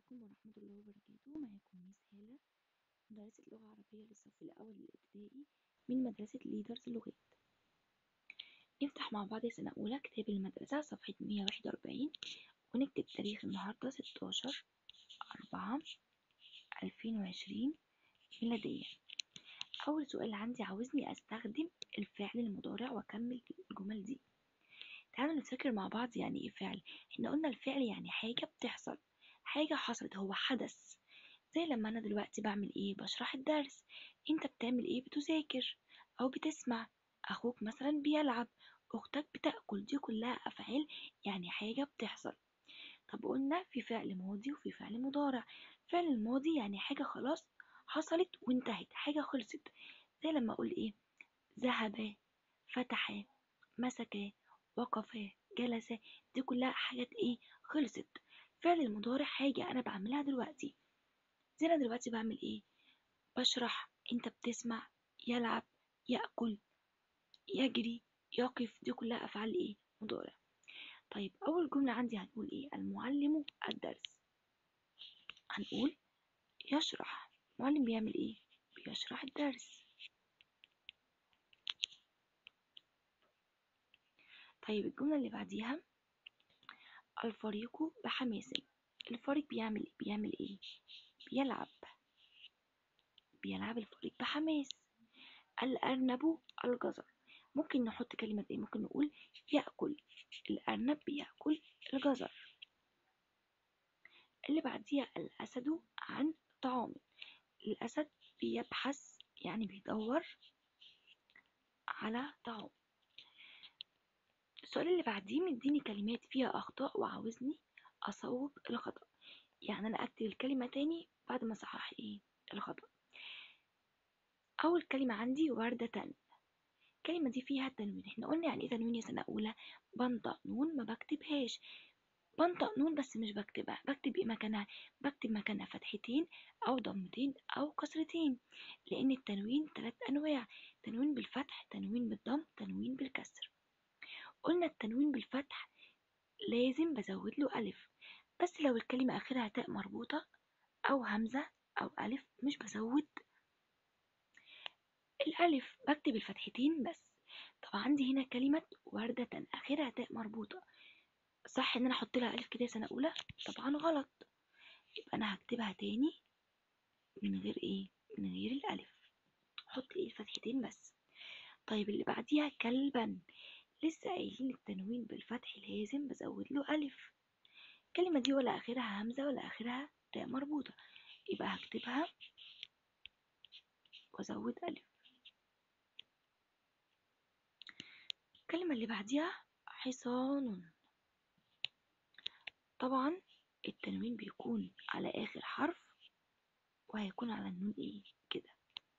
عليكم ورحمة الله وبركاته معاكم ميس هالة مدرسة لغة عربية للصف الأول الابتدائي من مدرسة ليدرز لغات نفتح مع بعض سنة أولى كتاب المدرسة صفحة مية واحد وأربعين ونكتب تاريخ النهاردة ستاشر أربعة ألفين وعشرين ميلادية أول سؤال عندي عاوزني أستخدم الفعل المضارع وأكمل الجمل دي تعالوا نفتكر مع بعض يعني ايه فعل احنا قلنا الفعل يعني حاجة بتحصل حاجة حصلت هو حدث زي لما أنا دلوقتي بعمل إيه بشرح الدرس أنت بتعمل إيه بتذاكر أو بتسمع أخوك مثلا بيلعب أختك بتأكل دي كلها أفعال يعني حاجة بتحصل طب قلنا في فعل ماضي وفي فعل مضارع فعل الماضي يعني حاجة خلاص حصلت وانتهت حاجة خلصت زي لما أقول إيه ذهب فتح مسك وقف جلس دي كلها حاجات إيه خلصت فعل المضارع حاجة أنا بعملها دلوقتي زي أنا دلوقتي بعمل إيه بشرح أنت بتسمع يلعب يأكل يجري يقف دي كلها أفعال إيه مضارع طيب أول جملة عندي هنقول إيه المعلم الدرس هنقول يشرح المعلم بيعمل إيه بيشرح الدرس طيب الجملة اللي بعديها الفريق بحماس الفريق بيعمل إيه؟ بيعمل ايه بيلعب بيلعب الفريق بحماس الأرنب الجزر ممكن نحط كلمة ايه ممكن نقول يأكل الأرنب بيأكل الجزر اللي بعديها الأسد عن طعام الأسد بيبحث يعني بيدور على طعام السؤال اللي بعديه مديني كلمات فيها أخطاء وعاوزني أصوب الخطأ يعني أنا أكتب الكلمة تاني بعد ما أصحح إيه الخطأ أول كلمة عندي وردة الكلمة دي فيها تنوين احنا قلنا يعني ايه تنوين يا سنة أولى بنطق نون ما بكتبهاش بنطق نون بس مش بكتبها بكتب ايه مكانها بكتب مكانها فتحتين أو ضمتين أو كسرتين لأن التنوين ثلاث أنواع تنوين بالفتح تنوين بالضم تنوين بالكسر قلنا التنوين بالفتح لازم بزود له ألف بس لو الكلمة آخرها تاء مربوطة أو همزة أو ألف مش بزود الألف بكتب الفتحتين بس طب عندي هنا كلمة وردة آخرها تاء مربوطة صح إن أنا أحط لها ألف كده سنة أولى طبعا غلط يبقى أنا هكتبها تاني من غير إيه من غير الألف أحط إيه الفتحتين بس طيب اللي بعديها كلبا لسه قايلين التنوين بالفتح لازم بزود له ألف الكلمة دي ولا آخرها همزة ولا آخرها تاء مربوطة يبقى هكتبها وأزود ألف الكلمة اللي بعديها حصان طبعا التنوين بيكون على آخر حرف وهيكون على النون إيه كده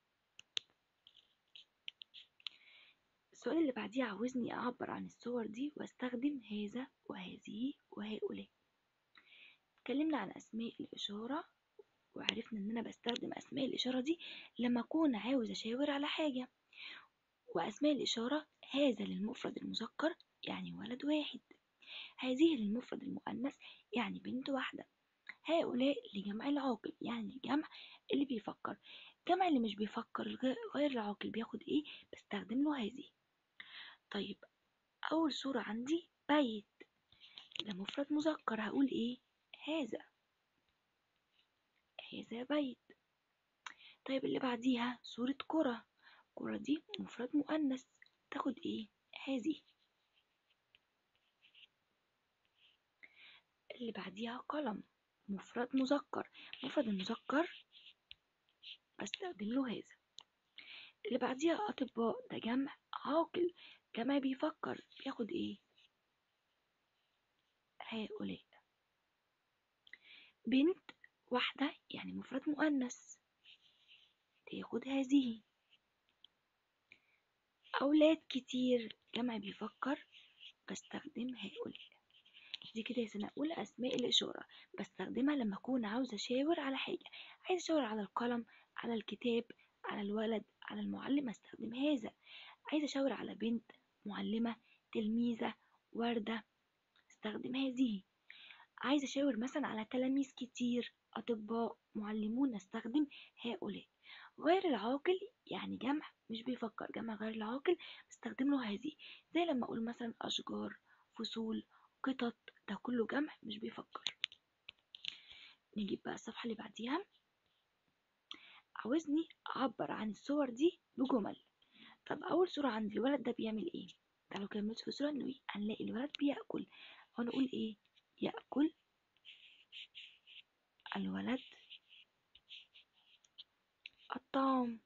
السؤال اللي بعديه عاوزني أعبر عن الصور دي واستخدم هذا وهذه وهؤلاء اتكلمنا عن أسماء الإشارة وعرفنا إن أنا بستخدم أسماء الإشارة دي لما أكون عاوز أشاور على حاجة وأسماء الإشارة هذا للمفرد المذكر يعني ولد واحد هذه للمفرد المؤنث يعني بنت واحدة هؤلاء لجمع العاقل يعني الجمع اللي بيفكر الجمع اللي مش بيفكر غير العاقل بياخد ايه بستخدم له هذه طيب أول صورة عندي بيت ده مفرد مذكر هقول ايه هذا هذا بيت طيب اللي بعديها صورة كرة كرة دي مفرد مؤنث تاخد ايه هذه اللي بعديها قلم مفرد مذكر مفرد المذكر بستخدم له هذا اللي بعديها أطباء ده جمع عاقل جمع بيفكر بياخد ايه هؤلاء بنت واحدة يعني مفرد مؤنث تاخد هذه أولاد كتير جمع بيفكر بستخدم هؤلاء دي كده يا سنة أولى أسماء الإشارة بستخدمها لما أكون عاوزة أشاور على حاجة عايزة أشاور على القلم على الكتاب على الولد على المعلم أستخدم هذا عايزة أشاور على بنت معلمة تلميذة وردة استخدم هذه عايزة أشاور مثلا على تلاميذ كتير أطباء معلمون نستخدم هؤلاء غير العاقل يعني جمع مش بيفكر جمع غير العاقل بستخدم له هذه زي لما أقول مثلا أشجار فصول قطط ده كله جمع مش بيفكر نجيب بقى الصفحة اللي بعديها عاوزني أعبر عن الصور دي بجمل طب أول صورة عندي الولد ده بيعمل إيه؟ تعالوا كده نبص في الصورة هنلاقي الولد بيأكل هنقول إيه؟ يأكل الولد الطعام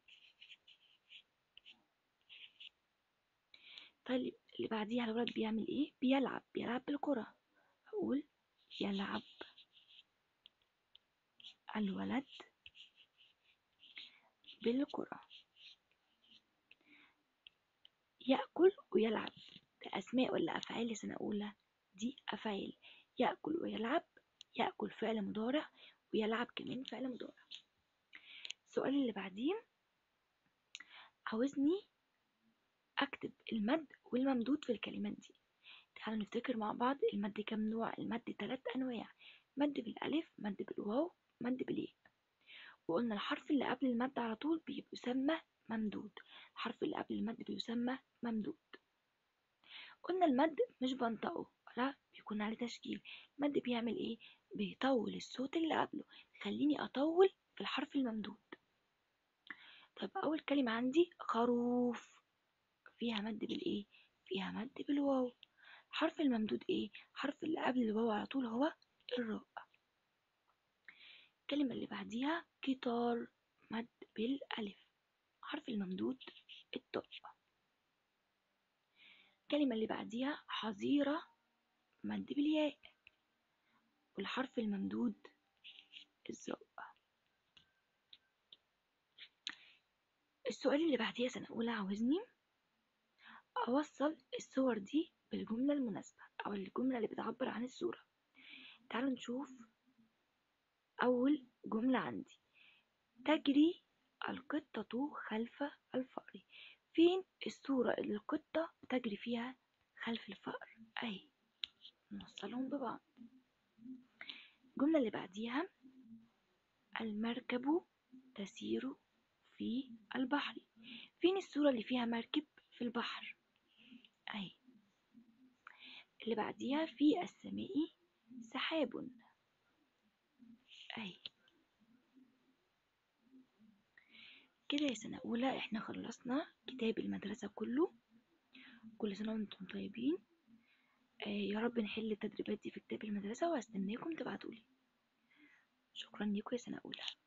طيب اللي بعديها الولد بيعمل ايه بيلعب بيلعب بالكرة اقول يلعب الولد بالكرة يأكل ويلعب ده أسماء ولا أفعال سنة أولى دي أفعال يأكل ويلعب يأكل فعل مضارع ويلعب كمان فعل مضارع السؤال اللي بعديه عاوزني أكتب المد والممدود في الكلمات دي تعالوا نفتكر مع بعض المد كم نوع المد ثلاث أنواع مد بالألف مد بالواو مد بالياء وقلنا الحرف اللي قبل المد على طول بيسمى ممدود الحرف اللي قبل المد بيسمى ممدود قلنا المد مش بنطقه لا بيكون عليه تشكيل المد بيعمل ايه بيطول الصوت اللي قبله خليني اطول في الحرف الممدود طب اول كلمة عندي خروف فيها مد بالايه فيها مد بالواو الحرف الممدود ايه الحرف اللي قبل الواو على طول هو الراء الكلمة اللي بعديها قطار مد بالالف الحرف الممدود الطاء الكلمة اللي بعديها حظيرة مد بالياء والحرف الممدود الزاء السؤال اللي بعديها سنة أولى عاوزني أوصل الصور دي بالجملة المناسبة أو الجملة اللي بتعبر عن الصورة تعالوا نشوف أول جملة عندي تجري القطة خلف الفأر فين الصورة اللي القطة بتجري فيها خلف الفأر أهي نوصلهم ببعض الجملة اللي بعديها المركب تسير في البحر فين الصورة اللي فيها مركب في البحر أهي اللي بعديها في السماء سحاب أهي كده يا سنة أولى احنا خلصنا كتاب المدرسة كله كل سنة وانتم طيبين آه يا رب نحل التدريبات دي في كتاب المدرسة وهستناكم تبعتولي شكرا لكم يا سنة أولى